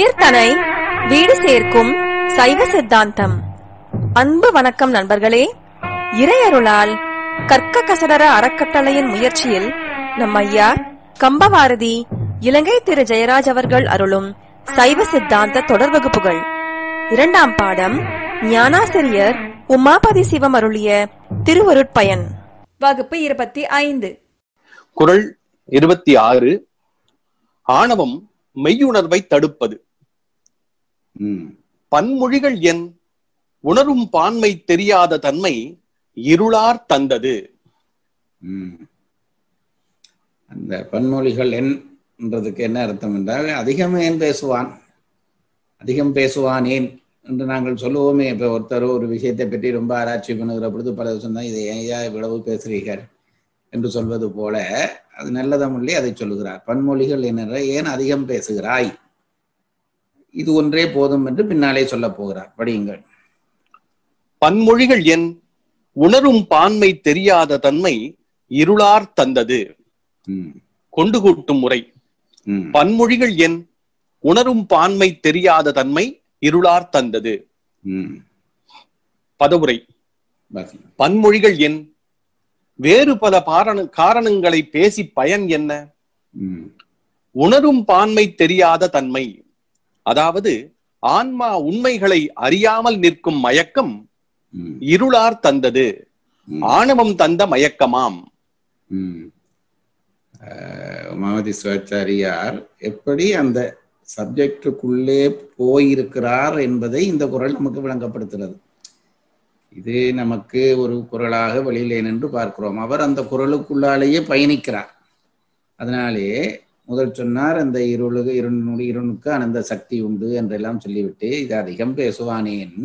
உயிர்தனை வீடு சேர்க்கும் சைவ சித்தாந்தம் அன்பு வணக்கம் நண்பர்களே இறையருளால் கற்க கசடர அறக்கட்டளையின் முயற்சியில் நம் ஐயா கம்பவாரதி இலங்கை திரு ஜெயராஜ் அவர்கள் அருளும் சைவ சித்தாந்த தொடர் வகுப்புகள் இரண்டாம் பாடம் ஞானாசிரியர் உமாபதி சிவம் அருளிய திருவருட்பயன் வகுப்பு இருபத்தி ஐந்து குறள் இருபத்தி ஆறு ஆணவம் மெய்யுணர்வை தடுப்பது ம் பன்மொழிகள் என் உணரும் பான்மை தெரியாத தன்மை இருளார் தந்தது ம் அந்த பன்மொழிகள் என்றதுக்கு என்ன அர்த்தம் என்றால் அதிகம் ஏன் பேசுவான் அதிகம் பேசுவான் ஏன் என்று நாங்கள் சொல்லுவோமே இப்போ ஒருத்தர் ஒரு விஷயத்தை பற்றி ரொம்ப ஆராய்ச்சி பண்ணுகிற பொழுது பல சொன்னால் இதை ஏயா இவ்வளவு பேசுகிறீர்கள் என்று சொல்வது போல அது நல்லதமில்லை அதை சொல்லுகிறார் பன்மொழிகள் என்ன ஏன் அதிகம் பேசுகிறாய் இது ஒன்றே போதும் என்று பின்னாலே சொல்லப் போகிறார் படியுங்கள் பன்மொழிகள் என் உணரும் பான்மை தெரியாத தன்மை இருளார் தந்தது ம் கொண்டு கூட்டும் முறை ம் பன்மொழிகள் என் உணரும் பான்மை தெரியாத தன்மை இருளார் தந்தது ம் பதவுரை பாக்கி பன்மொழிகள் என் வேறு பல பாரண காரணங்களை பேசி பயன் என்ன ம் உணரும் பான்மை தெரியாத தன்மை அதாவது ஆன்மா உண்மைகளை அறியாமல் நிற்கும் மயக்கம் ம் இருளார் தந்தது ம். ஆணவம் தந்த மயக்கமாம் ம். அஹ், உமாவதி சிவாச்சாரியார் எப்படி அந்த சப்ஜெக்டுக்குள்ளே போயிருக்கிறார் என்பதை இந்த குரல் நமக்கு விளங்கப்படுத்துகிறது இது நமக்கு ஒரு குரலாக வெளியிலே நின்று பார்க்கிறோம் அவர் அந்த குரலுக்குள்ளாலேயே பயணிக்கிறார் அதனாலே முதல் சொன்னார் அந்த இருளுக்கு இருளுக்கு இருளுக்கு அனந்த சக்தி உண்டு என்றெல்லாம் சொல்லிவிட்டு இது அதிகம் பேசுவானேன்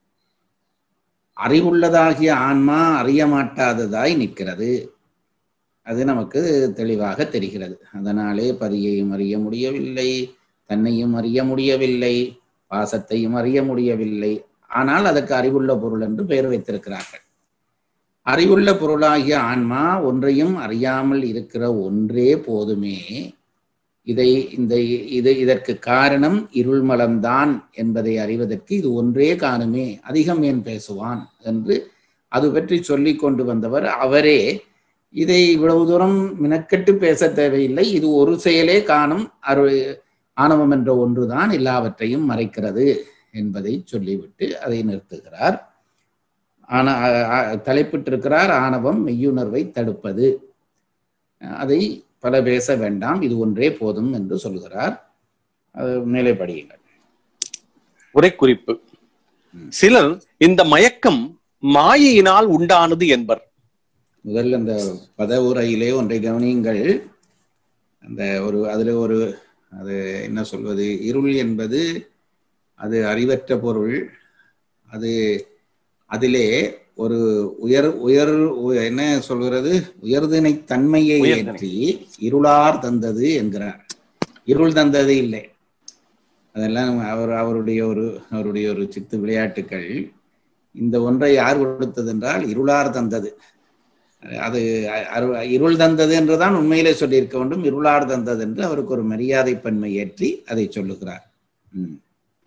அறிவுள்ளதாகிய ஆன்மா அறிய மாட்டாததாய் நிற்கிறது அது நமக்கு தெளிவாக தெரிகிறது அதனாலே பதியையும் அறிய முடியவில்லை தன்னையும் அறிய முடியவில்லை பாசத்தையும் அறிய முடியவில்லை ஆனால் அதற்கு அறிவுள்ள பொருள் என்று பெயர் வைத்திருக்கிறார்கள் அறிவுள்ள பொருளாகிய ஆன்மா ஒன்றையும் அறியாமல் இருக்கிற ஒன்றே போதுமே இதை இந்த இது இதற்கு காரணம் இருள்மலம்தான் என்பதை அறிவதற்கு இது ஒன்றே காணுமே அதிகம் ஏன் பேசுவான் என்று அது பற்றி சொல்லி கொண்டு வந்தவர் அவரே இதை இவ்வளவு தூரம் மினக்கெட்டு பேச தேவையில்லை இது ஒரு செயலே காணும் அரு ஆணவம் என்ற ஒன்றுதான் எல்லாவற்றையும் மறைக்கிறது என்பதை சொல்லிவிட்டு அதை நிறுத்துகிறார் ஆனா அ- அ- தலைப்பிட்டிருக்கிறார் ஆணவம் மெய்யுணர்வை தடுப்பது அதை பல பேச வேண்டாம் இது ஒன்றே போதும் என்று சொல்கிறார் அது மேலே படியுங்கள் உரை குறிப்பு சிலர் இந்த மயக்கம் மாயையினால் உண்டானது என்பர் முதல்ல அந்த பதவுரையிலே ஒன்றை கவனியுங்கள் அந்த ஒரு அதுல ஒரு அது என்ன சொல்வது இருள் என்பது அது அறிவற்ற பொருள் அது அதிலே ஒரு உயர் உயர் உ- என்ன சொல்கிறது உயர்தினை தன்மையை உயர்திணை. ஏற்றி இருளார் தந்தது என்கிறார் இருள் தந்தது இல்லை அதெல்லாம் அவர் அவருடைய ஒரு அவருடைய ஒரு சித்து விளையாட்டுக்கள் இந்த ஒன்றை யார் கொடுத்தது என்றால் இருளார் தந்தது அது அ- அரு- இருள் தந்தது என்றுதான் உண்மையிலே சொல்லியிருக்க வேண்டும் இருளார் தந்தது என்று அவருக்கு ஒரு மரியாதை பன்மை ஏற்றி அதை சொல்லுகிறார் ம்.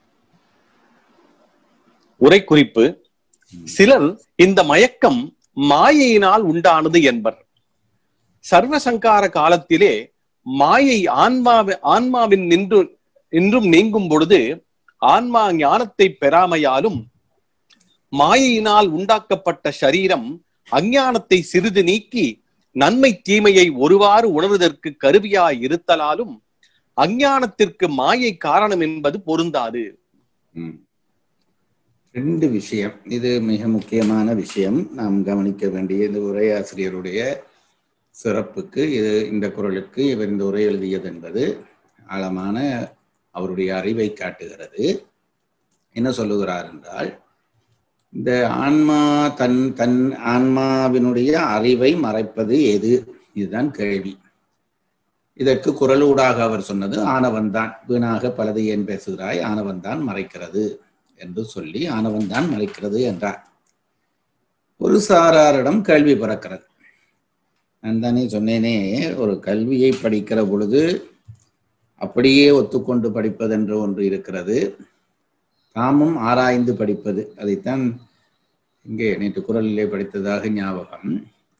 உரை குறிப்பு சிலர் இந்த மயக்கம் மாயையினால் உண்டானது என்பர் சர்வசங்கார காலத்திலே மாயை ஆன்மாவி ஆன்மாவின் நின்று இன்றும் நீங்கும் பொழுது ஆன்மா ஞானத்தை பெறாமையாலும் மாயையினால் உண்டாக்கப்பட்ட சரீரம் அஞ்ஞானத்தை சிறிது நீக்கி நன்மை தீமையை ஒருவாறு உணர்வதற்கு கருவியாய் இருத்தலாலும் அஞ்ஞானத்திற்கு மாயை காரணம் என்பது பொருந்தாது ம். ரெண்டு விஷயம் இது மிக முக்கியமான விஷயம் நாம் கவனிக்க வேண்டிய இந்த உரையாசிரியருடைய சிறப்புக்கு இது இந்த குரலுக்கு இவர் இந்த உரை எழுதியது என்பது ஆழமான அவருடைய அறிவை காட்டுகிறது என்ன சொல்லுகிறார் என்றால் இந்த ஆன்மா தன் தன் ஆன்மாவினுடைய அறிவை மறைப்பது எது இதுதான் கேள்வி இதற்கு குரலூடாக அவர் சொன்னது ஆணவன்தான் வீணாக பலதை ஏன் பேசுகிறாய் ஆணவன்தான் மறைக்கிறது என்று சொல்லி ஆணவன்தான் மறைக்கிறது என்றார் ஒரு சாராரிடம் கேள்வி பிறக்கிறது நான் தானே சொன்னேனே ஒரு கல்வியை படிக்கிற பொழுது அப்படியே ஒத்துக்கொண்டு படிப்பது என்று ஒன்று இருக்கிறது தாமும் ஆராய்ந்து படிப்பது அதைத்தான் இங்கே நேற்று குரலிலே படித்ததாக ஞாபகம்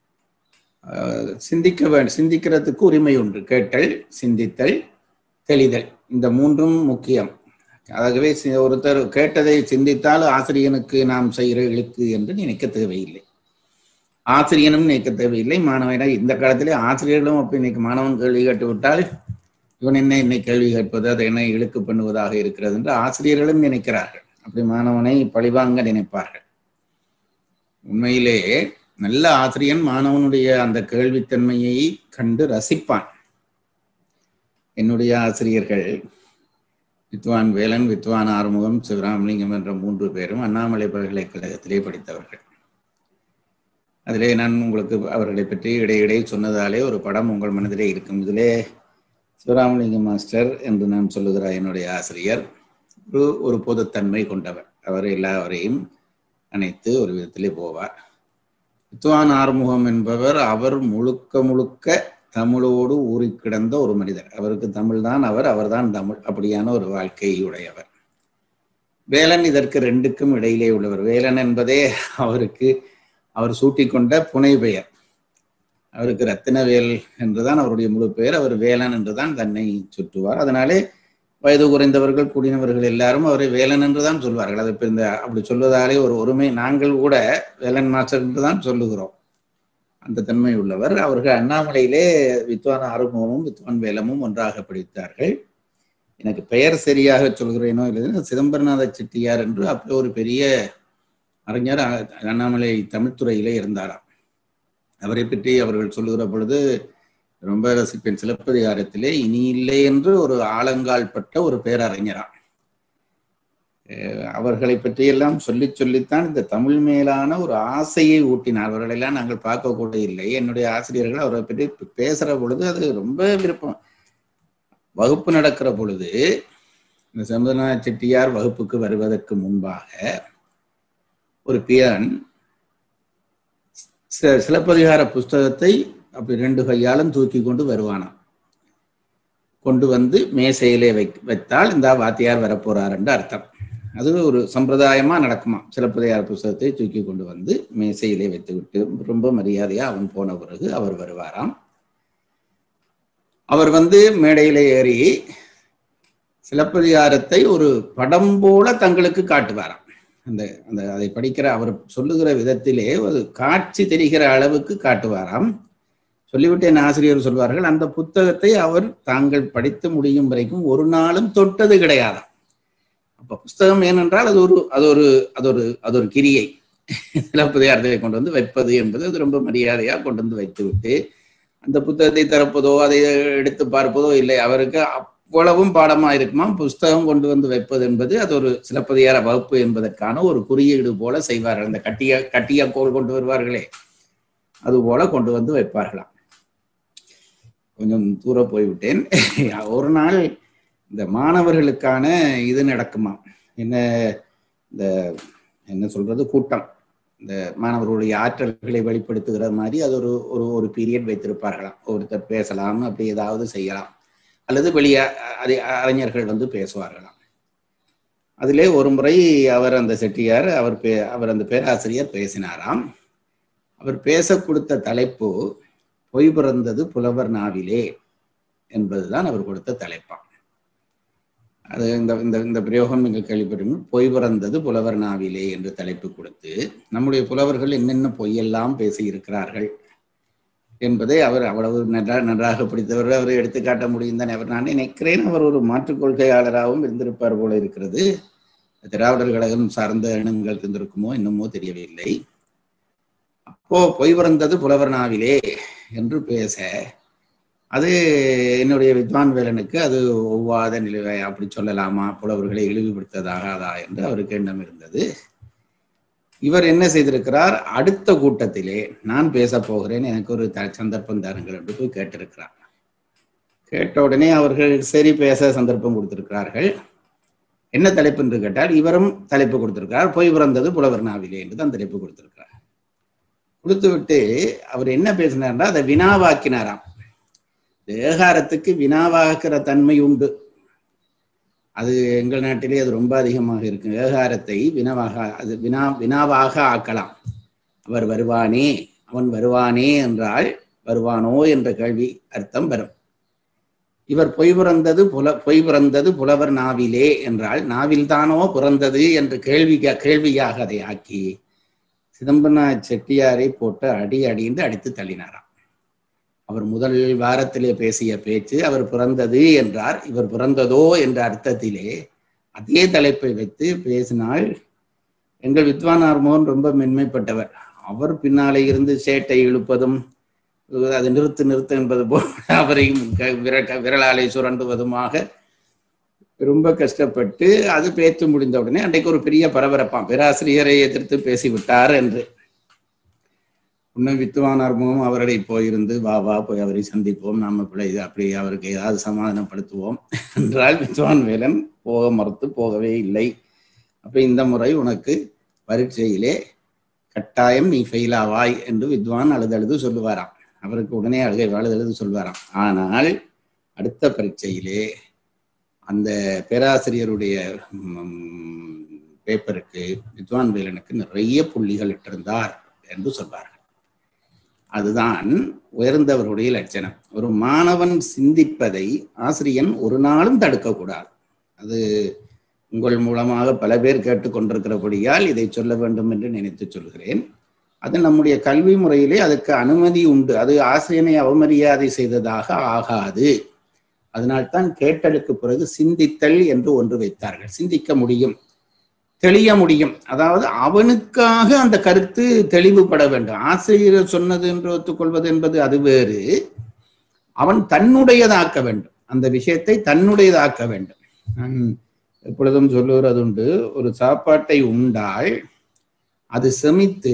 ஆஹ் சிந்திக்க வேண்டும் சிந்திக்கிறதுக்கு உரிமை உண்டு கேட்டல் சிந்தித்தல் தெளிதல் இந்த மூன்றும் முக்கியம் ஆகவே சி- ஒருத்தர் கேட்டதை சிந்தித்தால் ஆசிரியனுக்கு நாம் செய்கிற இழுக்கு என்று நினைக்க தேவையில்லை ஆசிரியனும் நினைக்க தேவையில்லை மாணவனை இந்த காலத்திலே ஆசிரியர்களும் அப்படி இன்னைக்கு மாணவன் கேள்வி கேட்டு விட்டால் இவன் என்ன என்னை கேள்வி கேட்பது அதை என்ன இழுக்கு பண்ணுவதாக இருக்கிறது என்று ஆசிரியர்களும் நினைக்கிறார்கள் அப்படி மாணவனை பழிவாங்க நினைப்பார்கள் உண்மையிலே நல்ல ஆசிரியன் மாணவனுடைய அந்த கேள்வித்தன்மையை கண்டு ரசிப்பான் என்னுடைய ஆசிரியர்கள் வித்வான் வேலன் வித்வான் ஆறுமுகம் சிவராமலிங்கம் என்ற மூன்று பேரும் அண்ணாமலை பல்கலைக்கழகத்திலே படித்தவர்கள் அதிலே நான் உங்களுக்கு அவர்களை பற்றி இடையிடையே சொன்னதாலே ஒரு படம் உங்கள் மனதிலே இருக்கும் இதிலே சிவராமலிங்கம் மாஸ்டர் என்று நான் சொல்லுகிற என்னுடைய ஆசிரியர் ஒரு ஒரு பொதுத்தன்மை கொண்டவர் அவர் எல்லாவரையும் அனைத்து ஒரு விதத்திலே போவார் வித்வான் ஆறுமுகம் என்பவர் அவர் முழுக்க முழுக்க தமிழோடு ஊறி கிடந்த ஒரு மனிதர் அவருக்கு தமிழ் தான் அவர் அவர்தான் தமிழ் அப்படியான ஒரு வாழ்க்கையுடையவர் வேலன் இதற்கு ரெண்டுக்கும் இடையிலே உள்ளவர் வேலன் என்பதே அவருக்கு அவர் சூட்டிக்கொண்ட புனை பெயர் அவருக்கு ரத்தினவேல் என்றுதான் அவருடைய முழு பெயர் அவர் வேலன் என்றுதான் தன்னை சுற்றுவார் அதனாலே வயது குறைந்தவர்கள் கூடினவர்கள் எல்லாரும் அவரை வேலன் என்றுதான் சொல்வார்கள் அது இப்ப இந்த அப்படி சொல்வதாலே ஒரு ஒருமை நாங்கள் கூட வேலன் மாஸ்டர் என்றுதான் சொல்லுகிறோம் அந்த தன்மை உள்ளவர் அவர்கள் அண்ணாமலையிலே வித்வான் ஆறுமுகமும் வித்வான் வேலமும் ஒன்றாக படித்தார்கள் எனக்கு பெயர் சரியாக சொல்கிறேனோ இல்லை சிதம்பரநாத செட்டியார் என்று அப்படி ஒரு பெரிய அறிஞர் அ- அண்ணாமலை தமிழ்துறையிலே இருந்தாராம் அவரை பற்றி அவர்கள் சொல்லுகிற பொழுது ரொம்ப ரசிப்பேன் சிலப்பதிகாரத்திலே இனி இல்லை என்று ஒரு ஆழங்கால் பட்ட ஒரு பேரறிஞராம் அஹ் அவர்களை பற்றியெல்லாம் சொல்லி சொல்லித்தான் இந்த தமிழ் மேலான ஒரு ஆசையை ஊட்டினார் அவர்களெல்லாம் நாங்கள் பார்க்க கூட இல்லை என்னுடைய ஆசிரியர்கள் அவரை பற்றி பேசுற பொழுது அது ரொம்ப விருப்பம் வகுப்பு நடக்கிற பொழுது இந்த சமுதநாத செட்டியார் வகுப்புக்கு வருவதற்கு முன்பாக ஒரு பியன் சி- சிலப்பதிகார புஸ்தகத்தை அப்படி ரெண்டு கையாலும் தூக்கி கொண்டு வருவானாம் கொண்டு வந்து மேசையிலே வை வைத்தால் இந்த வாத்தியார் வரப்போறார் என்று அர்த்தம் அது ஒரு சம்பிரதாயமா நடக்குமா சிலப்பதிகார புஸ்தகத்தை தூக்கி கொண்டு வந்து மேசையிலே வைத்துவிட்டு ரொம்ப மரியாதையா அவன் போன பிறகு அவர் வருவாராம் அவர் வந்து மேடையிலே ஏறி சிலப்பதிகாரத்தை ஒரு படம் போல தங்களுக்கு காட்டுவாராம் அந்த அந்த அதை படிக்கிற அவர் சொல்லுகிற விதத்திலே ஒரு காட்சி தெரிகிற அளவுக்கு காட்டுவாராம் சொல்லிவிட்டு என் ஆசிரியர் சொல்வார்கள் அந்த புத்தகத்தை அவர் தாங்கள் படித்து முடியும் வரைக்கும் ஒரு நாளும் தொட்டது கிடையாதாம் அப்ப புஸ்தகம் ஏனென்றால் அது ஒரு அது ஒரு அது ஒரு அது ஒரு கிரியை சிலப்பதிகாரத்தை கொண்டு வந்து வைப்பது என்பது அது ரொம்ப மரியாதையா கொண்டு வந்து வைத்து விட்டு அந்த புத்தகத்தை திறப்பதோ அதை எடுத்து பார்ப்பதோ இல்லை அவருக்கு அவ்வளவும் பாடமா இருக்குமா புஸ்தகம் கொண்டு வந்து வைப்பது என்பது அது ஒரு சிலப்பதிகார வகுப்பு என்பதற்கான ஒரு குறியீடு போல செய்வார்கள் அந்த கட்டிய கட்டிய கோல் கொண்டு வருவார்களே அது போல கொண்டு வந்து வைப்பார்களாம் கொஞ்சம் தூரம் போய்விட்டேன் ஒரு நாள் இந்த மாணவர்களுக்கான இது நடக்குமா என்ன இந்த என்ன சொல்றது கூட்டம் இந்த மாணவர்களுடைய ஆற்றல்களை வெளிப்படுத்துகிற மாதிரி அது ஒரு ஒரு ஒரு பீரியட் வைத்திருப்பார்களாம் ஒருத்தர் பேசலாம் அப்படி ஏதாவது செய்யலாம் அல்லது வெளியே அதை அறிஞர்கள் வந்து பேசுவார்களாம் அதிலே ஒரு முறை அவர் அந்த செட்டியார் அவர் பே அவர் அந்த பேராசிரியர் பேசினாராம் அவர் பேச கொடுத்த தலைப்பு பொய் பிறந்தது புலவர் நாவிலே என்பதுதான் அவர் கொடுத்த தலைப்பாம் அது இந்த இந்த இந்த பிரயோகம் நீங்கள் கேள்விப்பட்டீங்க பொய் பிறந்தது புலவர் நாவிலே என்று தலைப்பு கொடுத்து நம்முடைய புலவர்கள் என்னென்ன பொய்யெல்லாம் பேசி இருக்கிறார்கள் என்பதை அவர் அவ்வளவு நன்றாக நன்றாக படித்தவர் அவர் எடுத்துக்காட்ட முடியும் தானே அவர் நான் நினைக்கிறேன் அவர் ஒரு மாற்றுக் கொள்கையாளராகவும் இருந்திருப்பார் போல இருக்கிறது திராவிடர் கழகம் சார்ந்த எண்ணங்கள் இருந்திருக்குமோ என்னமோ தெரியவில்லை அப்போ பொய் பிறந்தது புலவர் நாவிலே என்று பேச அது என்னுடைய வித்வான் வேலனுக்கு அது ஒவ்வாத நிலை அப்படி சொல்லலாமா புலவர்களை இழிவுபடுத்ததாகாதா என்று அவருக்கு எண்ணம் இருந்தது இவர் என்ன செய்திருக்கிறார் அடுத்த கூட்டத்திலே நான் பேச போகிறேன் எனக்கு ஒரு த சந்தர்ப்பம் தாருங்கள் என்று போய் கேட்டிருக்கிறார் கேட்ட உடனே அவர்கள் சரி பேச சந்தர்ப்பம் கொடுத்திருக்கிறார்கள் என்ன தலைப்பு என்று கேட்டால் இவரும் தலைப்பு கொடுத்திருக்கிறார் பொய் பிறந்தது புலவர் நாவிலே என்று தான் தலைப்பு கொடுத்திருக்கிறார் கொடுத்து விட்டு அவர் என்ன பேசினார்னா அதை வினாவாக்கினாராம் ஏகாரத்துக்கு வினாவாகிற தன்மை உண்டு அது எங்கள் நாட்டிலே அது ரொம்ப அதிகமாக இருக்கு ஏகாரத்தை வினாவாக அது வினா வினாவாக ஆக்கலாம் அவர் வருவானே அவன் வருவானே என்றால் வருவானோ என்ற கேள்வி அர்த்தம் வரும் இவர் பொய் பிறந்தது புல பொய் பிறந்தது புலவர் நாவிலே என்றால் நாவில்தானோ பிறந்தது என்று கேள்வி கேள்வியாக அதை ஆக்கி சிதம்பரநாத் செட்டியாரை போட்டு அடி அடிந்து அடித்து தள்ளினாராம் அவர் முதல் வாரத்திலே பேசிய பேச்சு அவர் பிறந்தது என்றார் இவர் பிறந்ததோ என்ற அர்த்தத்திலே அதே தலைப்பை வைத்து பேசினால் எங்கள் வித்வானார் மோகன் ரொம்ப மென்மைப்பட்டவர் அவர் பின்னாலே இருந்து சேட்டை இழுப்பதும் அது நிறுத்து நிறுத்து என்பது போல் அவரையும் விரட்ட விரலாலை சுரண்டுவதுமாக ரொம்ப கஷ்டப்பட்டு அது பேச்சு முடிந்த உடனே அன்றைக்கு ஒரு பெரிய பரபரப்பாம் பேராசிரியரை எதிர்த்து பேசிவிட்டார் என்று இன்னும் வித்துவானார் முகம் அவர்களை போயிருந்து வா வா போய் அவரை சந்திப்போம் நாம பிள்ளை அப்படி அவருக்கு ஏதாவது சமாதானப்படுத்துவோம் என்றால் வித்வான் வேலன் போக மறுத்து போகவே இல்லை அப்ப இந்த முறை உனக்கு பரீட்சையிலே கட்டாயம் நீ ஃபெயில் ஆவாய் என்று வித்வான் அழுது அழுது சொல்லுவாராம் அவருக்கு உடனே அழுகை அழுது அழுது சொல்வாராம் ஆனால் அடுத்த பரீட்சையிலே அந்த பேராசிரியருடைய பேப்பருக்கு வித்வான் வேலனுக்கு நிறைய புள்ளிகள் இட்டிருந்தார் என்று சொல்வார்கள் அதுதான் உயர்ந்தவருடைய லட்சணம் ஒரு மாணவன் சிந்திப்பதை ஆசிரியன் ஒரு நாளும் தடுக்கக்கூடாது அது உங்கள் மூலமாக பல பேர் கேட்டுக்கொண்டிருக்கிறபடியால் இதை சொல்ல வேண்டும் என்று நினைத்து சொல்கிறேன் அது நம்முடைய கல்வி முறையிலே அதுக்கு அனுமதி உண்டு அது ஆசிரியனை அவமரியாதை செய்ததாக ஆகாது அதனால்தான் கேட்டலுக்கு பிறகு சிந்தித்தல் என்று ஒன்று வைத்தார்கள் சிந்திக்க முடியும் தெளிய முடியும் அதாவது அவனுக்காக அந்த கருத்து தெளிவுபட வேண்டும் ஆசிரியர் சொன்னது என்று ஒத்துக்கொள்வது என்பது அது வேறு அவன் தன்னுடையதாக்க வேண்டும் அந்த விஷயத்தை தன்னுடையதாக்க வேண்டும் நான் எப்பொழுதும் சொல்லுகிறது உண்டு ஒரு சாப்பாட்டை உண்டால் அது செமித்து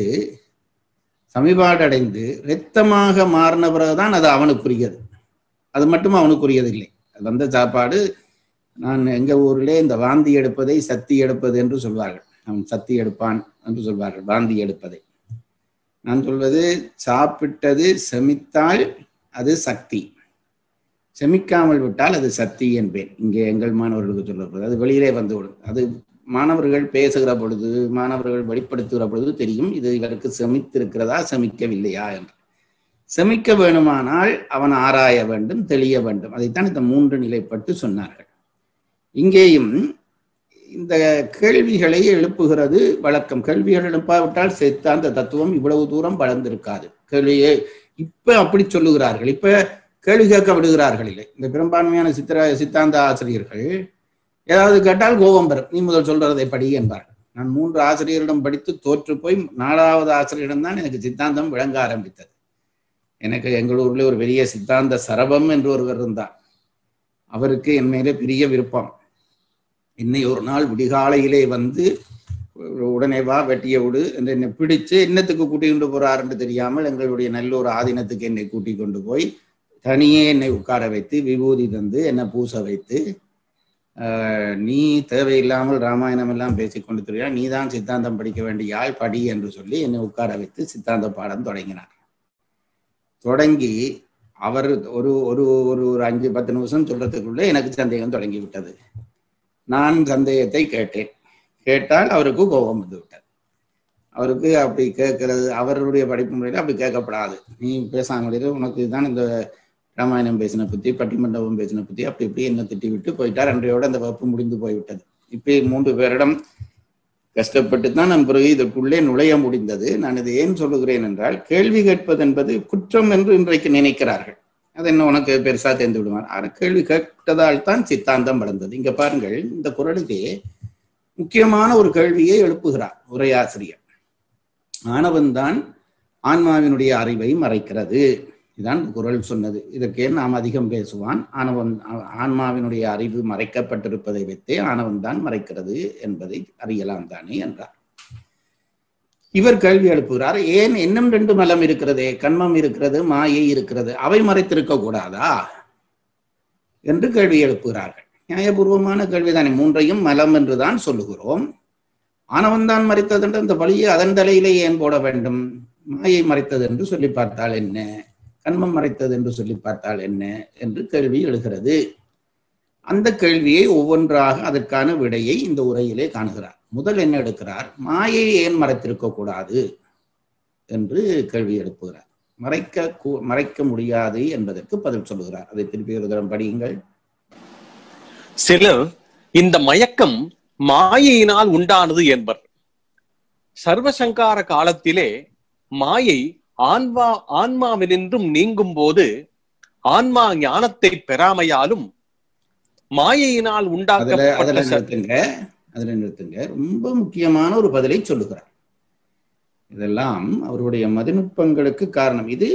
சமிபாடடைந்து இரத்தமாக மாறின பிறகுதான் அது அவனுக்குரியது அது மட்டும் அவனுக்குரியது இல்லை அது வந்த சாப்பாடு நான் எங்க ஊரிலே இந்த வாந்தி எடுப்பதை சத்தி எடுப்பது என்று சொல்வார்கள் அவன் சத்தி எடுப்பான் என்று சொல்வார்கள் வாந்தி எடுப்பதை நான் சொல்வது சாப்பிட்டது செமித்தால் அது சக்தி செமிக்காமல் விட்டால் அது சக்தி என்பேன் இங்கே எங்கள் மாணவர்களுக்கு சொல்லப்படுது அது வெளியிலே வந்துவிடும் அது மாணவர்கள் பேசுகிற பொழுது மாணவர்கள் வெளிப்படுத்துகிற பொழுது தெரியும் இது இவருக்கு செமித்திருக்கிறதா செமிக்கவில்லையா என்று செமிக்க வேணுமானால் அவன் ஆராய வேண்டும் தெளிய வேண்டும் அதைத்தான் இந்த மூன்று நிலைப்பட்டு சொன்னார்கள் இங்கேயும் இந்த கேள்விகளை எழுப்புகிறது வழக்கம் கேள்விகள் எழுப்பாவிட்டால் சித்தாந்த தத்துவம் இவ்வளவு தூரம் வளர்ந்திருக்காது கேள்வியை இப்ப அப்படி சொல்லுகிறார்கள் இப்ப கேள்வி கேட்க விடுகிறார்கள் இல்லை இந்த பெரும்பான்மையான சித்திர சித்தாந்த ஆசிரியர்கள் ஏதாவது கேட்டால் கோபம் பெறும் நீ முதல் சொல்றதை படி என்பார்கள் நான் மூன்று ஆசிரியரிடம் படித்து தோற்று போய் நாலாவது ஆசிரியரிடம் தான் எனக்கு சித்தாந்தம் விளங்க ஆரம்பித்தது எனக்கு எங்கள் ஊர்ல ஒரு பெரிய சித்தாந்த சரபம் என்று ஒருவர் இருந்தார் அவருக்கு என் மேலே பெரிய விருப்பம் என்னை ஒரு நாள் விடிகாலையிலே வந்து உடனே வா வெட்டிய விடு என்று என்னை பிடிச்சு என்னத்துக்கு கூட்டி கொண்டு போறாருன்னு தெரியாமல் எங்களுடைய நல்லூர் ஆதீனத்துக்கு என்னை கூட்டி கொண்டு போய் தனியே என்னை உட்கார வைத்து விபூதி தந்து என்னை பூச வைத்து நீ தேவையில்லாமல் ராமாயணம் எல்லாம் பேசிக்கொண்டு தெரியா நீ தான் சித்தாந்தம் படிக்க வேண்டிய ஆள் படி என்று சொல்லி என்னை உட்கார வைத்து சித்தாந்த பாடம் தொடங்கினார் தொடங்கி அவர் ஒரு ஒரு ஒரு ஒரு அஞ்சு பத்து நிமிஷம் சொல்றதுக்குள்ளே எனக்கு சந்தேகம் தொடங்கி விட்டது நான் சந்தேகத்தை கேட்டேன் கேட்டால் அவருக்கு கோபம் வந்து விட்டது அவருக்கு அப்படி கேட்கறது அவருடைய படிப்பு முறையில் அப்படி கேட்கப்படாது நீ பேசாமலே உனக்கு தான் இந்த ராமாயணம் பேசின பத்தி பட்டிமண்டபம் பேசின பத்தி அப்படி இப்படி என்ன திட்டி விட்டு போயிட்டார் அன்றையோட அந்த வகுப்பு முடிந்து போய்விட்டது இப்போ மூன்று பேரிடம் கஷ்டப்பட்டு தான் நம் பிறகு இதற்குள்ளே நுழைய முடிந்தது நான் இதை ஏன் சொல்லுகிறேன் என்றால் கேள்வி கேட்பது என்பது குற்றம் என்று இன்றைக்கு நினைக்கிறார்கள் அது என்ன உனக்கு பெருசா தெரிந்து விடுவார் ஆனால் கேள்வி கேட்டதால் தான் சித்தாந்தம் வளர்ந்தது இங்க பாருங்கள் இந்த குரலிலே முக்கியமான ஒரு கேள்வியை எழுப்புகிறார் உரையாசிரியர் ஆணவன் தான் ஆன்மாவினுடைய அறிவை மறைக்கிறது இதான் குரல் சொன்னது இதற்கே நாம் அதிகம் பேசுவான் ஆணவன் ஆன்மாவினுடைய அறிவு மறைக்கப்பட்டிருப்பதை வைத்தே ஆணவன் தான் மறைக்கிறது என்பதை அறியலாம் தானே என்றார் இவர் கேள்வி எழுப்புகிறார் ஏன் இன்னும் ரெண்டு மலம் இருக்கிறதே கண்மம் இருக்கிறது மாயை இருக்கிறது அவை மறைத்திருக்க கூடாதா என்று கேள்வி எழுப்புகிறார்கள் நியாயபூர்வமான கேள்விதானே மூன்றையும் மலம் என்றுதான் சொல்லுகிறோம் ஆனவன் தான் மறைத்தது என்று அந்த பழியை அதன் தலையிலே ஏன் போட வேண்டும் மாயை மறைத்தது என்று சொல்லி பார்த்தால் என்ன கண்மம் மறைத்தது என்று சொல்லி பார்த்தால் என்ன என்று கேள்வி எழுகிறது அந்த கேள்வியை ஒவ்வொன்றாக அதற்கான விடையை இந்த உரையிலே காணுகிறார் முதல் என்ன எடுக்கிறார் மாயை ஏன் மறைத்திருக்க கூடாது என்று கேள்வி எழுப்புகிறார் மறைக்க கூ- மறைக்க முடியாது என்பதற்கு பதில் சொல்லுகிறார் அதை திருப்பி ஒரு தரம் படியுங்கள் சிலர் இந்த மயக்கம் மாயையினால் உண்டானது என்பர் சர்வசங்கார காலத்திலே மாயை ஆன்மா ஆன்மாவினின்றும் நீங்கும் போது ஆன்மா ஞானத்தை பெறாமையாலும் மாயையினால் அதுல அதுல உண்டாக்கப்பட்ட ச- நிறுத்துங்க அதுல நிறுத்துங்க ரொம்ப முக்கியமான ஒரு பதிலை சொல்லுகிறார் இதெல்லாம் அவருடைய மதிநுட்பங்களுக்கு காரணம் இது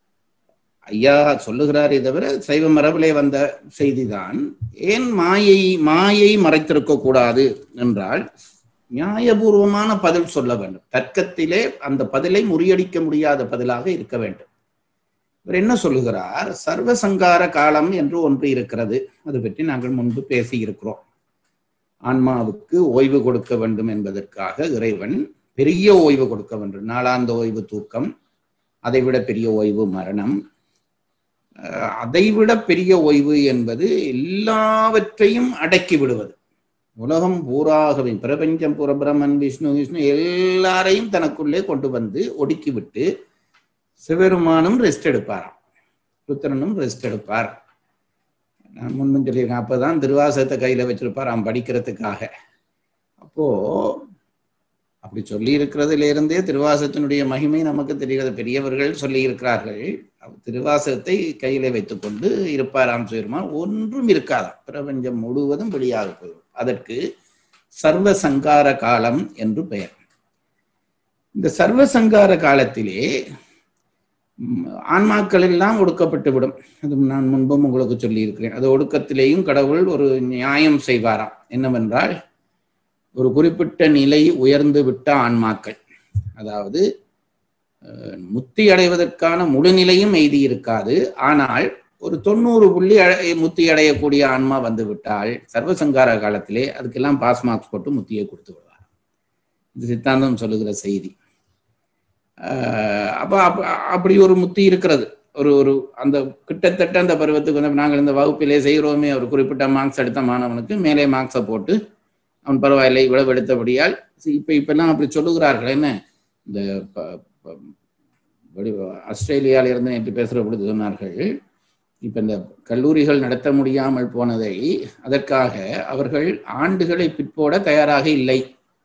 ஐயா சொல்லுகிறாரே தவிர சைவ மரபிலே வந்த செய்திதான் ஏன் மாயை மாயை மறைத்திருக்க கூடாது என்றால் நியாயபூர்வமான பதில் சொல்ல வேண்டும் தர்க்கத்திலே அந்த பதிலை முறியடிக்க முடியாத பதிலாக இருக்க வேண்டும் இவர் என்ன சொல்லுகிறார் சர்வசங்கார காலம் என்று ஒன்று இருக்கிறது அது பற்றி நாங்கள் முன்பு பேசி இருக்கிறோம் ஆன்மாவுக்கு ஓய்வு கொடுக்க வேண்டும் என்பதற்காக இறைவன் பெரிய ஓய்வு கொடுக்க வேண்டும் நாளாந்த ஓய்வு தூக்கம் அதைவிட பெரிய ஓய்வு மரணம் அஹ் அதைவிட பெரிய ஓய்வு என்பது எல்லாவற்றையும் அடக்கி விடுவது உலகம் பூராகவே பிரபஞ்சம் பூர பிரம்மன் விஷ்ணு விஷ்ணு எல்லாரையும் தனக்குள்ளே கொண்டு வந்து ஒடுக்கி விட்டு சிவருமானும் ரெஸ்ட் எடுப்பாராம் ருத்திரனும் ரெஸ்ட் எடுப்பார் நான் முன்னும் சொல்லியிருக்கேன் அப்பதான் திருவாசகத்தை கையில வச்சிருப்பாராம் படிக்கிறதுக்காக அப்போ அப்படி சொல்லி இருக்கிறதுல இருந்தே திருவாசகத்தினுடைய மகிமை நமக்கு தெரிகிறது பெரியவர்கள் சொல்லி இருக்கிறார்கள் திருவாசகத்தை கையில வைத்துக்கொண்டு இருப்பாராம் சிவருமான் ஒன்றும் இருக்காதாம் பிரபஞ்சம் முழுவதும் வெளியாக போகும் அதற்கு சர்வ சங்கார காலம் என்று பெயர் இந்த சர்வ சங்கார காலத்திலே ம், ஆன்மாக்கள் எல்லாம் ஒடுக்கப்பட்டு விடும் அது நான் முன்பும் உங்களுக்கு சொல்லி இருக்கிறேன் அது ஒடுக்கத்திலேயும் கடவுள் ஒரு நியாயம் செய்வாராம் என்னவென்றால் ஒரு குறிப்பிட்ட நிலை உயர்ந்து விட்ட ஆன்மாக்கள் அதாவது அஹ், முத்தி அடைவதற்கான முழுநிலையும் எய்தி இருக்காது ஆனால் ஒரு தொண்ணூறு புள்ளி அடை- முத்தி அடையக்கூடிய ஆன்மா வந்து விட்டால் சர்வசங்கார காலத்திலே அதுக்கெல்லாம் பாஸ் மார்க்ஸ் போட்டு முத்தியை கொடுத்து விடுவார் இது சித்தாந்தம் சொல்லுகிற செய்தி ஆஹ் அப்ப அப்ப- அப்படி ஒரு முத்தி இருக்கிறது ஒரு ஒரு அந்த கிட்டத்தட்ட அந்த பருவத்துக்கு வந்து நாங்கள் இந்த வகுப்பிலே செய்கிறோமே ஒரு குறிப்பிட்ட மார்க்ஸ் எடுத்த மாணவனுக்கு மேலே மார்க்ஸை போட்டு அவன் பரவாயில்லை இவ்வளவு எடுத்தபடியால் சி- இப்ப இப்பெல்லாம் அப்படி சொல்லுகிறார்கள் என்ன இந்த ப- ப- வெளி- ஆஸ்திரேலியால இருந்து நேற்று பேசுகிற பொழுது சொன்னார்கள் இப்ப இந்த கல்லூரிகள் நடத்த முடியாமல் போனதை அதற்காக அவர்கள் ஆண்டுகளை பிற்போட தயாராக இல்லை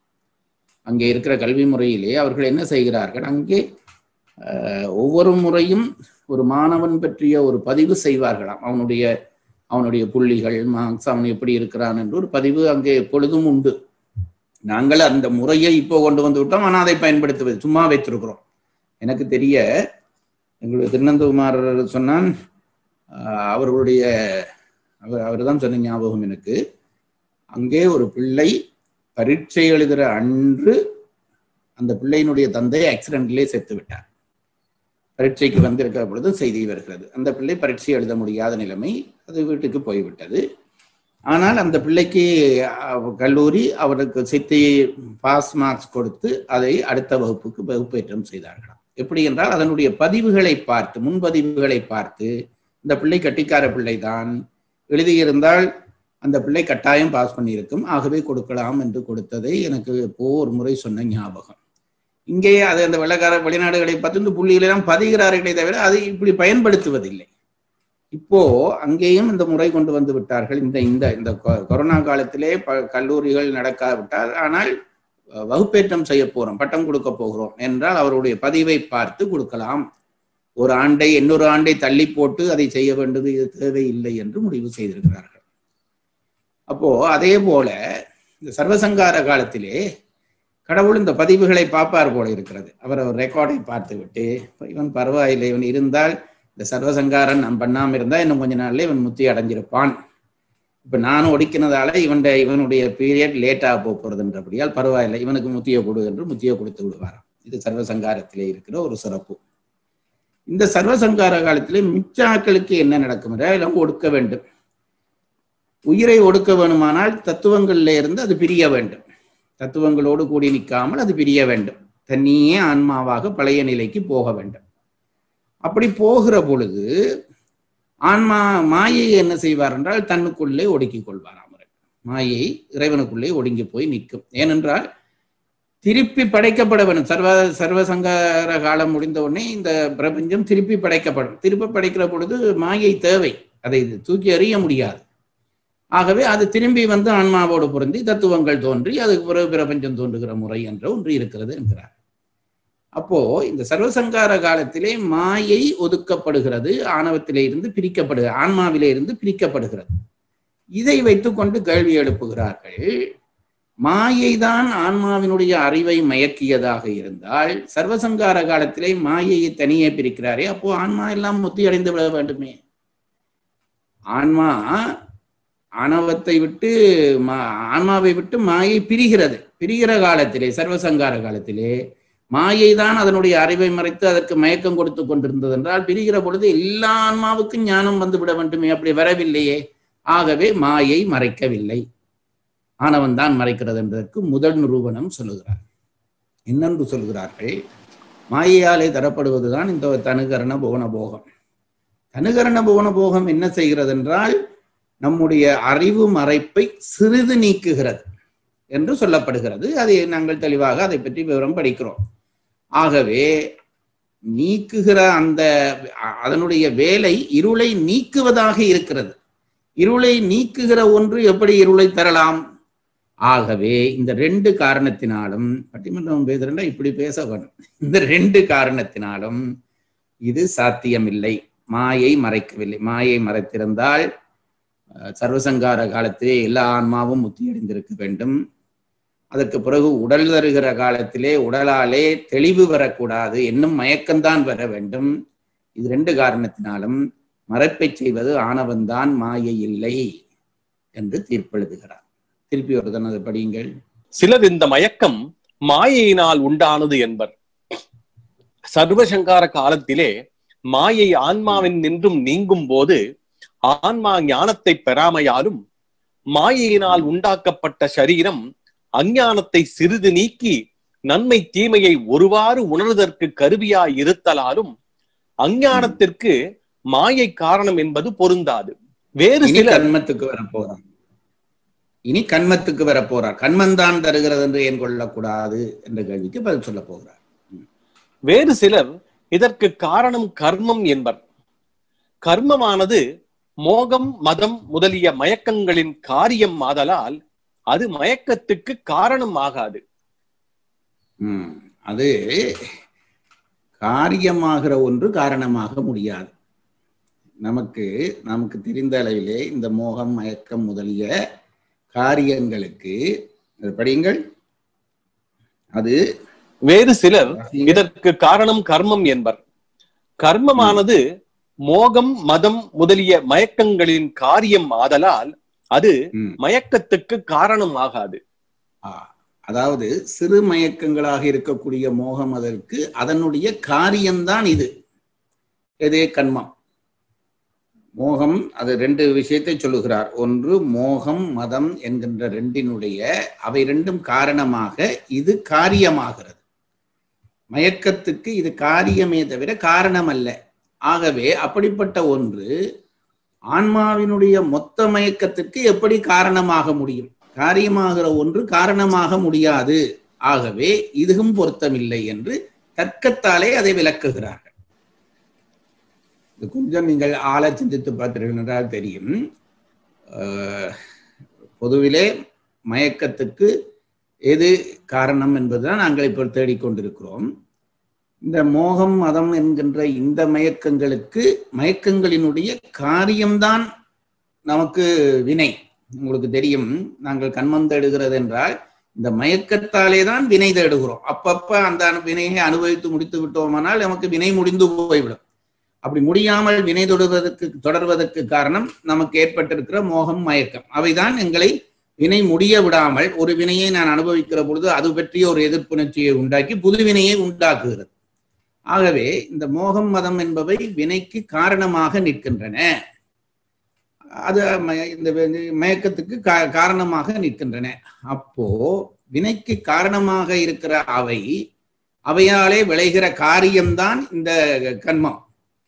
அங்கே இருக்கிற கல்வி முறையிலே அவர்கள் என்ன செய்கிறார்கள் அங்கே அஹ், ஒவ்வொரு முறையும் ஒரு மாணவன் பற்றிய ஒரு பதிவு செய்வார்களாம் அவனுடைய அவனுடைய புள்ளிகள் மார்க்ஸ் அவன் எப்படி இருக்கிறான் என்று ஒரு பதிவு அங்கே எப்பொழுதும் உண்டு நாங்கள் அந்த முறையை இப்போ கொண்டு வந்து விட்டோம் ஆனால் அதை பயன்படுத்துவது சும்மா வைத்திருக்கிறோம் எனக்கு தெரிய எங்களுடைய திருநந்தகுமார் சொன்னான் ஆஹ், அவர்களுடைய அவர் அவர் தான் சொன்ன ஞாபகம் எனக்கு அங்கே ஒரு பிள்ளை பரீட்சை எழுதுகிற அன்று அந்த பிள்ளையினுடைய தந்தை ஆக்சிடென்ட்லேயே செத்து விட்டார் பரீட்சைக்கு வந்திருக்கிற பொழுது செய்தி வருகிறது அந்த பிள்ளை பரீட்சை எழுத முடியாத நிலைமை அது வீட்டுக்கு போய்விட்டது ஆனால் அந்த பிள்ளைக்கு அஹ், கல்லூரி அவருக்கு சித்தி பாஸ் மார்க்ஸ் கொடுத்து அதை அடுத்த வகுப்புக்கு வகுப்பேற்றம் செய்தார்களாம் எப்படி என்றால் அதனுடைய பதிவுகளை பார்த்து முன்பதிவுகளை பார்த்து இந்த பிள்ளை கட்டிக்கார பிள்ளைதான் எழுதியிருந்தால் அந்த பிள்ளை கட்டாயம் பாஸ் பண்ணியிருக்கும் ஆகவே கொடுக்கலாம் என்று கொடுத்ததை எனக்கு எப்போ ஒரு முறை சொன்ன ஞாபகம் இங்கே அது அந்த வெள்ளக்கார வெளிநாடுகளை பார்த்து இந்த புள்ளிகளெல்லாம் பதிகிறார்களே தவிர அதை இப்படி பயன்படுத்துவதில்லை இப்போ அங்கேயும் இந்த முறை கொண்டு வந்து விட்டார்கள் இந்த இந்த இந்த கொ- கொரோனா காலத்திலே ப- கல்லூரிகள் நடக்காவிட்டால் ஆனால் அஹ், வகுப்பேற்றம் செய்ய போறோம் பட்டம் கொடுக்க போகிறோம் என்றால் அவருடைய பதிவை பார்த்து கொடுக்கலாம் ஒரு ஆண்டை இன்னொரு ஆண்டை தள்ளி போட்டு அதை செய்ய வேண்டியது இது தேவையில்லை என்று முடிவு செய்திருக்கிறார்கள் அப்போ அதே போல இந்த சர்வசங்கார காலத்திலே கடவுள் இந்த பதிவுகளை பார்ப்பார் போல இருக்கிறது அவர் ஒரு ரெக்கார்டை பார்த்து விட்டு இவன் பரவாயில்லை இவன் இருந்தால் இந்த சர்வசங்காரன் நான் பண்ணாம இருந்தா இன்னும் கொஞ்ச நாள்ல இவன் முத்தி அடைஞ்சிருப்பான் இப்ப நானும் ஒடிக்கினதால இவன் இவனுடைய பீரியட் லேட்டாக போக போறதுன்றபடியால் பரவாயில்லை இவனுக்கு முத்திய கொடு என்று முத்திய கொடுத்து விடுவாராம் இது சர்வசங்காரத்திலே இருக்கிற ஒரு சிறப்பு இந்த சர்வசங்கார காலத்திலே மிச்ச ஆட்களுக்கு என்ன நடக்கும் என்றால் எல்லாம் ஒடுக்க வேண்டும் உயிரை ஒடுக்க வேணுமானால் தத்துவங்கள்ல இருந்து அது பிரிய வேண்டும் தத்துவங்களோடு கூடி நிற்காமல் அது பிரிய வேண்டும் தனியே ஆன்மாவாக பழைய நிலைக்கு போக வேண்டும் அப்படி போகிற பொழுது ஆன்மா மாயை என்ன செய்வார் என்றால் தன்னுக்குள்ளே ஒடுக்கிக் கொள்வார் அவர் மாயை இறைவனுக்குள்ளே ஒடுங்கி போய் நிற்கும் ஏனென்றால் திருப்பி படைக்கப்பட வேண்டும் சர்வ சர்வசங்கார காலம் முடிந்த உடனே இந்த பிரபஞ்சம் திருப்பி படைக்கப்படும் திருப்பி படைக்கிற பொழுது மாயை தேவை அதை தூக்கி எறிய முடியாது ஆகவே அது திரும்பி வந்து ஆன்மாவோடு பொருந்தி தத்துவங்கள் தோன்றி அதுக்கு பிறகு பிரபஞ்சம் தோன்றுகிற முறை என்ற ஒன்று இருக்கிறது என்கிறார் அப்போ இந்த சர்வசங்கார காலத்திலே மாயை ஒதுக்கப்படுகிறது ஆணவத்திலே இருந்து பிரிக்கப்படுகிறது ஆன்மாவிலே இருந்து பிரிக்கப்படுகிறது இதை வைத்துக்கொண்டு கேள்வி எழுப்புகிறார்கள் மாயைதான் ஆன்மாவினுடைய அறிவை மயக்கியதாக இருந்தால் சர்வசங்கார காலத்திலே மாயையை தனியே பிரிக்கிறாரே அப்போ ஆன்மா எல்லாம் முத்தி அடைந்து விட வேண்டுமே ஆன்மா ஆணவத்தை விட்டு ஆன்மாவை விட்டு மாயை பிரிகிறது பிரிகிற காலத்திலே சர்வசங்கார காலத்திலே மாயை தான் அதனுடைய அறிவை மறைத்து அதற்கு மயக்கம் கொடுத்து கொண்டிருந்தது என்றால் பிரிகிற பொழுது எல்லா ஆன்மாவுக்கும் ஞானம் வந்து விட வேண்டுமே அப்படி வரவில்லையே ஆகவே மாயை மறைக்கவில்லை ஆனவன் தான் மறைக்கிறது என்பதற்கு முதல் நிரூபணம் சொல்லுகிறார் என்னென்று சொல்கிறார்கள் மாயையாலே தரப்படுவதுதான் இந்த தனுகரண புவன போகம் தனுகரண புவன போகம் என்ன செய்கிறது என்றால் நம்முடைய அறிவு மறைப்பை சிறிது நீக்குகிறது என்று சொல்லப்படுகிறது அதை நாங்கள் தெளிவாக அதை பற்றி விவரம் படிக்கிறோம் ஆகவே நீக்குகிற அந்த அதனுடைய வேலை இருளை நீக்குவதாக இருக்கிறது இருளை நீக்குகிற ஒன்று எப்படி இருளை தரலாம் ஆகவே இந்த ரெண்டு காரணத்தினாலும் பட்டிமன்றம் பேசுறா இப்படி பேச வேணும் இந்த ரெண்டு காரணத்தினாலும் இது சாத்தியமில்லை மாயை மறைக்கவில்லை மாயை மறைத்திருந்தால் சர்வசங்கார காலத்திலே எல்லா ஆன்மாவும் முத்தியடைந்திருக்க வேண்டும் அதற்கு பிறகு உடல் தருகிற காலத்திலே உடலாலே தெளிவு வரக்கூடாது என்னும் மயக்கம்தான் வர வேண்டும் இது ரெண்டு காரணத்தினாலும் மறைப்பை செய்வது ஆணவன்தான் மாயை இல்லை என்று தீர்ப்பெழுதுகிறார் திருப்பி ஒரு தனது படியுங்கள் சிலர் இந்த மயக்கம் மாயையினால் உண்டானது என்பர் சர்வசங்கார காலத்திலே மாயை ஆன்மாவின் நின்றும் நீங்கும் போது ஆன்மா ஞானத்தை பெறாமையாலும் மாயையினால் உண்டாக்கப்பட்ட சரீரம் அஞ்ஞானத்தை சிறிது நீக்கி நன்மை தீமையை ஒருவாறு உணர்வதற்கு கருவியாய் இருத்தலாலும் அஞ்ஞானத்திற்கு மாயை காரணம் என்பது பொருந்தாது வேறு இனி சிலர் கண்மத்துக்கு வர போறார் இனி கண்மத்துக்கு வர போறார் கண்மந்தான் தருகிறது என்று ஏன் கொள்ளக்கூடாது என்ற கேள்விக்கு பதில் சொல்ல போகிறார் வேறு சிலர் இதற்கு காரணம் கர்மம் என்பர் கர்மமானது மோகம் மதம் முதலிய மயக்கங்களின் காரியம் ஆதலால் அது மயக்கத்துக்கு காரணம் ஆகாது ம், அது காரியமாகிற ஒன்று காரணமாக முடியாது நமக்கு நமக்கு தெரிந்த அளவிலே இந்த மோகம் மயக்கம் முதலிய காரியங்களுக்கு அது படியுங்கள் அது வேறு சிலர் இதற்கு காரணம் கர்மம் என்பர் கர்மமானது மோகம் மதம் முதலிய மயக்கங்களின் காரியம் ஆதலால் அது ம், மயக்கத்துக்கு காரணம் ஆகாது ஆ, அதாவது சிறு மயக்கங்களாக இருக்கக்கூடிய மோகம் அதற்கு அதனுடைய காரியம்தான் இது எது கண்மம் மோகம் அது ரெண்டு விஷயத்தை சொல்லுகிறார் ஒன்று மோகம் மதம் என்கின்ற ரெண்டினுடைய அவை ரெண்டும் காரணமாக இது காரியமாகிறது மயக்கத்துக்கு இது காரியமே தவிர காரணம் அல்ல ஆகவே அப்படிப்பட்ட ஒன்று ஆன்மாவினுடைய மொத்த மயக்கத்திற்கு எப்படி காரணமாக முடியும் காரியமாகிற ஒன்று காரணமாக முடியாது ஆகவே இதுவும் பொருத்தமில்லை என்று தர்க்கத்தாலே அதை விளக்குகிறார்கள் இது கொஞ்சம் நீங்கள் ஆழ சிந்தித்து பார்த்தீர்கள் தெரியும் அஹ், பொதுவிலே மயக்கத்துக்கு எது காரணம் என்பதுதான் நாங்கள் இப்போ தேடிக்கொண்டிருக்கிறோம் இந்த மோகம் மதம் என்கின்ற இந்த மயக்கங்களுக்கு மயக்கங்களினுடைய காரியம்தான் நமக்கு வினை உங்களுக்கு தெரியும் நாங்கள் கண்மம் தேடுகிறது என்றால் இந்த மயக்கத்தாலே தான் வினை தேடுகிறோம் அப்பப்ப அந்த அனு- வினையை அனுபவித்து முடித்து விட்டோமானால் நமக்கு வினை முடிந்து போய்விடும் அப்படி முடியாமல் வினை தொடர்வதற்கு தொடர்வதற்கு காரணம் நமக்கு ஏற்பட்டிருக்கிற மோகம் மயக்கம் அவைதான் எங்களை வினை முடிய விடாமல் ஒரு வினையை நான் அனுபவிக்கிற பொழுது அது பற்றிய ஒரு எதிர்ப்புணர்ச்சியை உண்டாக்கி புது வினையை உண்டாக்குகிறது ஆகவே இந்த மோகம் மதம் என்பவை வினைக்கு காரணமாக நிற்கின்றன அது மய- இந்த வி- மயக்கத்துக்கு கா- காரணமாக நிற்கின்றன அப்போ வினைக்கு காரணமாக இருக்கிற அவை அவையாலே விளைகிற காரியம்தான் இந்த கண்மம்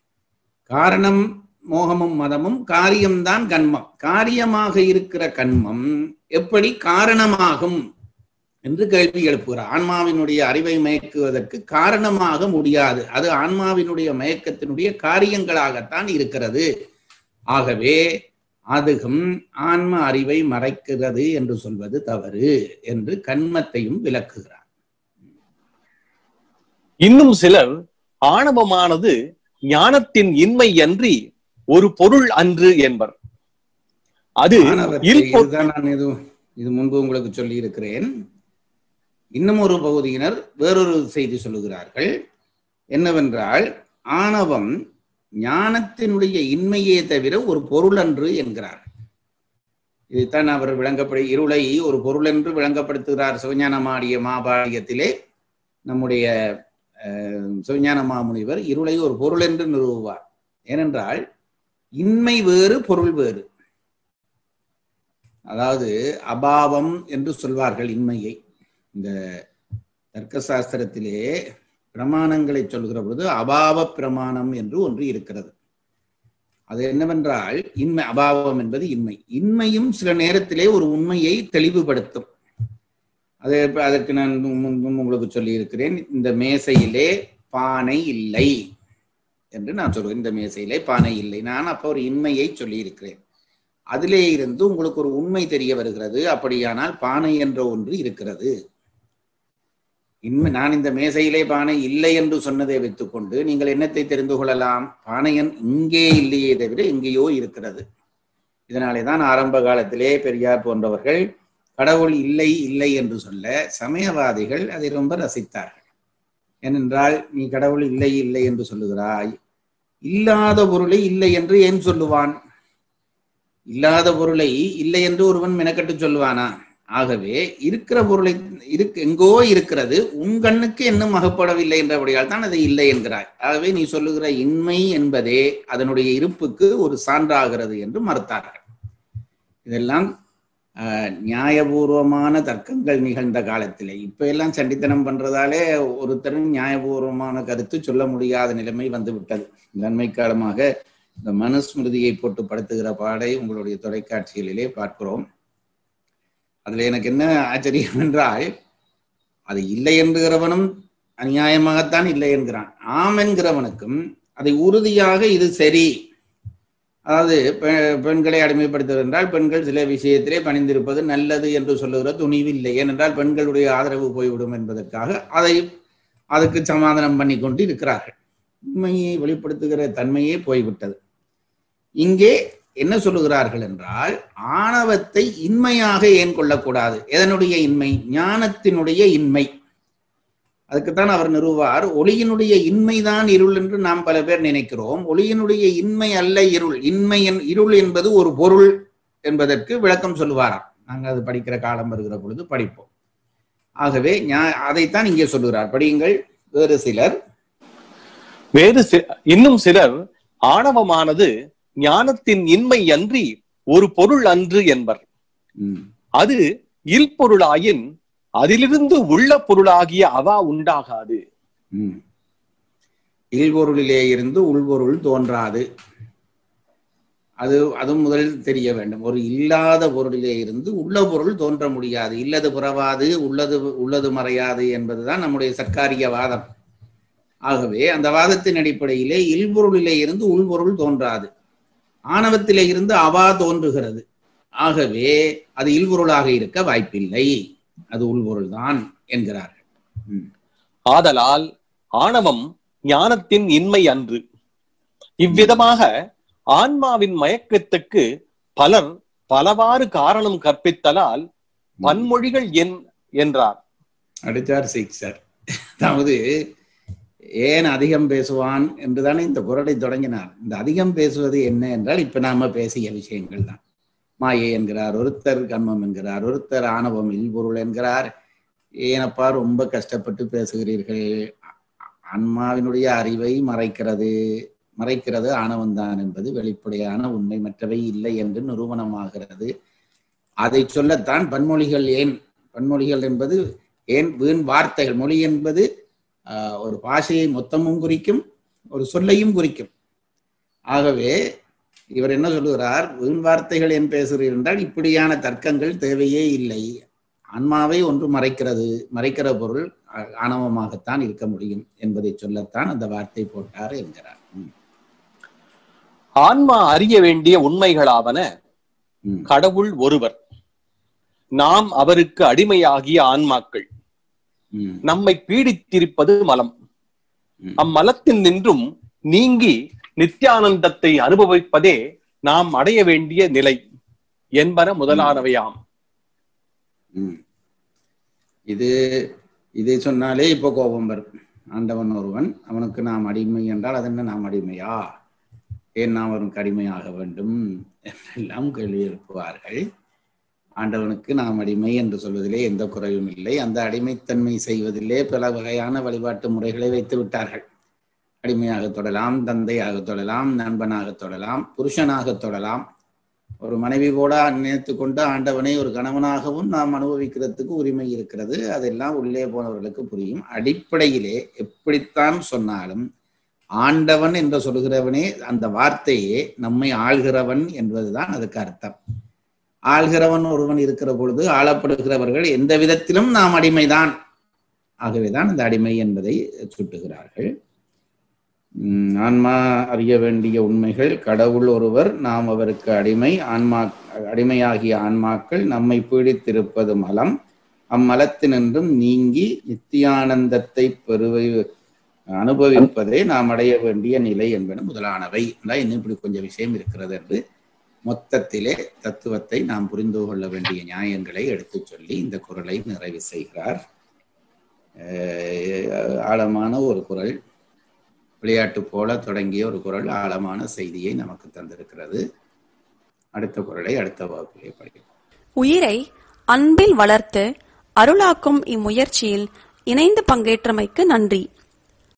காரணம் மோகமும் மதமும் காரியம்தான் கண்மம் காரியமாக இருக்கிற கண்மம் எப்படி காரணமாகும் என்று கேள்வி எழுப்புகிறார் ஆன்மாவினுடைய அறிவை மயக்குவதற்கு காரணமாக முடியாது அது ஆன்மாவினுடைய மயக்கத்தினுடைய காரியங்களாகத்தான் இருக்கிறது ஆகவே அதுகும் ஆன்ம அறிவை மறைக்கிறது என்று சொல்வது தவறு என்று கண்மத்தையும் விளக்குகிறார் இன்னும் சிலர் ஆணவமானது ஞானத்தின் இன்மை அன்றி ஒரு பொருள் அன்று என்பர் அது மாணவர்களே, இல்பொ- இதுதான் நான் இது இது முன்பு உங்களுக்கு சொல்லி இருக்கிறேன் இன்னும் ஒரு பகுதியினர் வேறொரு செய்தி சொல்லுகிறார்கள் என்னவென்றால் ஆணவம் ஞானத்தினுடைய இன்மையே தவிர ஒரு பொருள் அன்று என்கிறார் இதைத்தான் அவர் விளங்கப்படி இருளை ஒரு பொருள் என்று விளங்கப்படுத்துகிறார் சிவஞானமாடிய மாபாடியத்திலே நம்முடைய அஹ், சிவஞான மாமுனிவர் இருளை ஒரு பொருள் என்று நிறுவுவார் ஏனென்றால் இன்மை வேறு பொருள் வேறு அதாவது அபாவம் என்று சொல்வார்கள் இன்மையை இந்த தர்க்க சாஸ்திரத்திலே பிரமாணங்களை சொல்கிற பொழுது அபாவ பிரமாணம் என்று ஒன்று இருக்கிறது அது என்னவென்றால் இன்மை அபாவம் என்பது இன்மை இன்மையும் சில நேரத்திலே ஒரு உண்மையை தெளிவுபடுத்தும் அது இப்ப அதற்கு நான் முன்பு உங்களுக்கு சொல்லி இருக்கிறேன் இந்த மேசையிலே பானை இல்லை என்று நான் சொல்வேன் இந்த மேசையிலே பானை இல்லை நான் அப்போ ஒரு இன்மையை சொல்லி இருக்கிறேன் அதிலே இருந்து உங்களுக்கு ஒரு உண்மை தெரிய வருகிறது அப்படியானால் பானை என்ற ஒன்று இருக்கிறது இன்மை நான் இந்த மேசையிலே பானை இல்லை என்று சொன்னதை வைத்துக்கொண்டு நீங்கள் என்னத்தை தெரிந்து கொள்ளலாம் பானையன் இங்கே இல்லையே தவிர எங்கேயோ இருக்கிறது இதனாலே தான் ஆரம்ப காலத்திலே பெரியார் போன்றவர்கள் கடவுள் இல்லை இல்லை என்று சொல்ல சமயவாதிகள் அதை ரொம்ப ரசித்தார்கள் ஏனென்றால் நீ கடவுள் இல்லை இல்லை என்று சொல்லுகிறாய் இல்லாத பொருளை இல்லை என்று ஏன் சொல்லுவான் இல்லாத பொருளை இல்லை என்று ஒருவன் மெனக்கட்டு சொல்லுவானா ஆகவே இருக்கிற பொருளை இருக்கு எங்கோ இருக்கிறது உன் கண்ணுக்கு இன்னும் அகப்படவில்லை என்றபடியால் தான் அது இல்லை என்கிறாய் ஆகவே நீ சொல்லுகிற இன்மை என்பதே அதனுடைய இருப்புக்கு ஒரு சான்றாகிறது என்று மறுத்தார்கள் இதெல்லாம் ஆஹ், நியாயபூர்வமான தர்க்கங்கள் நிகழ்ந்த காலத்திலே இப்ப எல்லாம் சண்டித்தனம் பண்றதாலே ஒருத்தரும் நியாயபூர்வமான கருத்து சொல்ல முடியாத நிலைமை வந்து விட்டது நன்மை காலமாக இந்த மனுஸ்மிருதியை போட்டு படுத்துகிற பாடை உங்களுடைய தொலைக்காட்சிகளிலே பார்க்கிறோம் அதுல எனக்கு என்ன ஆச்சரியம் என்றால் அது இல்லை என்கிறவனும் அநியாயமாகத்தான் இல்லை என்கிறான் ஆம் என்கிறவனுக்கும் அதை உறுதியாக இது சரி அதாவது பெ- பெண்களை அடிமைப்படுத்துவது என்றால் பெண்கள் சில விஷயத்திலே பணிந்திருப்பது நல்லது என்று சொல்லுகிற துணிவில்லை ஏனென்றால் பெண்களுடைய ஆதரவு போய்விடும் என்பதற்காக அதை அதுக்கு சமாதானம் பண்ணி கொண்டு இருக்கிறார்கள் உண்மையை வெளிப்படுத்துகிற தன்மையே போய்விட்டது இங்கே என்ன சொல்லுகிறார்கள் என்றால் ஆணவத்தை இன்மையாக ஏன் கொள்ளக்கூடாது எதனுடைய இன்மை ஞானத்தினுடைய இன்மை அதுக்குத்தான் அவர் நிறுவார் ஒளியினுடைய இன்மைதான் இருள் என்று நாம் பல பேர் நினைக்கிறோம் ஒளியினுடைய இன்மை அல்ல இருள் இன்மை என்- இருள் என்பது ஒரு பொருள் என்பதற்கு விளக்கம் சொல்லுவாராம் நாங்கள் அது படிக்கிற காலம் வருகிற பொழுது படிப்போம் ஆகவே ஞா- அதைத்தான் இங்கே சொல்லுகிறார் படியுங்கள் வேறு சிலர் வேறு சி- இன்னும் சிலர் ஆணவமானது ஞானத்தின் இன்மை அன்றி ஒரு பொருள் அன்று என்பர் ம், அது இல்பொருளாயின் அதிலிருந்து உள்ள பொருளாகிய அவா உண்டாகாது ம். இல்பொருளிலே இருந்து உள்பொருள் தோன்றாது அது அது முதலில் தெரிய வேண்டும் ஒரு இல்லாத பொருளிலே இருந்து உள்ள பொருள் தோன்ற முடியாது இல்லது புறவாது உள்ளது உள்ளது மறையாது என்பதுதான் நம்முடைய சர்க்காரிய வாதம் ஆகவே அந்த வாதத்தின் அடிப்படையிலே இல்பொருளிலே இருந்து உள்பொருள் தோன்றாது ஆணவத்திலே இருந்து அவா தோன்றுகிறது ஆகவே அது இல்பொருளாக இருக்க வாய்ப்பில்லை அது உள்பொருள்தான் என்கிறார்கள் ம். ஆதலால் ஆணவம் ஞானத்தின் இன்மை அன்று இவ்விதமாக ஆன்மாவின் மயக்கத்துக்கு பலர் பலவாறு காரணம் கற்பித்தலால் பன்மொழிகள் என் என்றார் அடிச்சார் சிக்ஸர் அதாவது ஏன் அதிகம் பேசுவான் என்றுதானே இந்த குரலை தொடங்கினார் இந்த அதிகம் பேசுவது என்ன என்றால் இப்ப நாம பேசிய விஷயங்கள் தான் மாயை என்கிறார் ஒருத்தர் கண்மம் என்கிறார் ஒருத்தர் ஆணவம் இல்பொருள் என்கிறார் ஏனப்பா ரொம்ப கஷ்டப்பட்டு பேசுகிறீர்கள் ஆன்மாவினுடைய அறிவை மறைக்கிறது மறைக்கிறது ஆணவம்தான் என்பது வெளிப்படையான உண்மை மற்றவை இல்லை என்று நிரூபணமாகிறது அதை சொல்லத்தான் பன்மொழிகள் ஏன் பன்மொழிகள் என்பது ஏன் வீண் வார்த்தைகள் மொழி என்பது ஆஹ், ஒரு பாஷையை மொத்தமும் குறிக்கும் ஒரு சொல்லையும் குறிக்கும் ஆகவே இவர் என்ன சொல்லுகிறார் வீண் வார்த்தைகள் என் பேசுகிறீர்கள் என்றால் இப்படியான தர்க்கங்கள் தேவையே இல்லை ஆன்மாவை ஒன்று மறைக்கிறது மறைக்கிற பொருள் அ- ஆணவமாகத்தான் இருக்க முடியும் என்பதை சொல்லத்தான் அந்த வார்த்தை போட்டார் என்கிறார் ம், ஆன்மா அறிய வேண்டிய உண்மைகளாவன ம், கடவுள் ஒருவர் நாம் அவருக்கு அடிமையாகிய ஆன்மாக்கள் ம், நம்மை பீடித்திருப்பது மலம் ம். அம்மலத்தில் நின்றும் நீங்கி நித்யானந்தத்தை அனுபவிப்பதே நாம் அடைய வேண்டிய நிலை என்பன முதலானவையாம் ம். இது இதை சொன்னாலே இப்போ கோபம் வரும் ஆண்டவன் ஒருவன் அவனுக்கு நாம் அடிமை என்றால் அது என்ன நாம் அடிமையா ஏன் நாம் அவனுக்கு அடிமையாக வேண்டும் என்றெல்லாம் கேள்வி எழுப்புவார்கள் ஆண்டவனுக்கு நாம் அடிமை என்று சொல்வதிலே எந்த குறையும் இல்லை அந்த அடிமைத்தன்மை செய்வதிலே பல வகையான வழிபாட்டு முறைகளை வைத்து விட்டார்கள் அடிமையாக தொடலாம் தந்தையாக தொடலாம் நண்பனாக தொடலாம் புருஷனாக தொடலாம் ஒரு மனைவி கூட நினைத்து கொண்டு ஆண்டவனை ஒரு கணவனாகவும் நாம் அனுபவிக்கிறதுக்கு உரிமை இருக்கிறது அதெல்லாம் உள்ளே போனவர்களுக்கு புரியும் அடிப்படையிலே எப்படித்தான் சொன்னாலும் ஆண்டவன் என்று சொல்கிறவனே அந்த வார்த்தையே நம்மை ஆள்கிறவன் என்பதுதான் அதுக்கு அர்த்தம் ஆள்கிறவன் ஒருவன் இருக்கிற பொழுது ஆளப்படுகிறவர்கள் எந்த விதத்திலும் நாம் அடிமைதான் ஆகவேதான் அந்த அடிமை என்பதை சுட்டுகிறார்கள் உம், ஆன்மா அறிய வேண்டிய உண்மைகள் கடவுள் ஒருவர் நாம் அவருக்கு அடிமை ஆன்மா அடிமையாகிய ஆன்மாக்கள் நம்மை பீடித்திருப்பது மலம் அம்மலத்தினின்றும் நீங்கி நித்தியானந்தத்தை பெறுவை அனுபவிப்பதே நாம் அடைய வேண்டிய நிலை என்பன முதலானவை என்றால் இன்னும் இப்படி கொஞ்சம் விஷயம் இருக்கிறது என்று மொத்தத்திலே தத்துவத்தை நாம் புரிந்து கொள்ள வேண்டிய நியாயங்களை எடுத்துச் சொல்லி இந்த குரலை நிறைவு செய்கிறார் அஹ் ஆழமான ஒரு குரல் விளையாட்டு போல தொடங்கிய ஒரு குரல் ஆழமான செய்தியை நமக்கு தந்திருக்கிறது அடுத்த குரலை அடுத்த வகுப்பிலே படிப்போம் உயிரை அன்பில் வளர்த்து அருளாக்கும் இம்முயற்சியில் இணைந்து பங்கேற்றமைக்கு நன்றி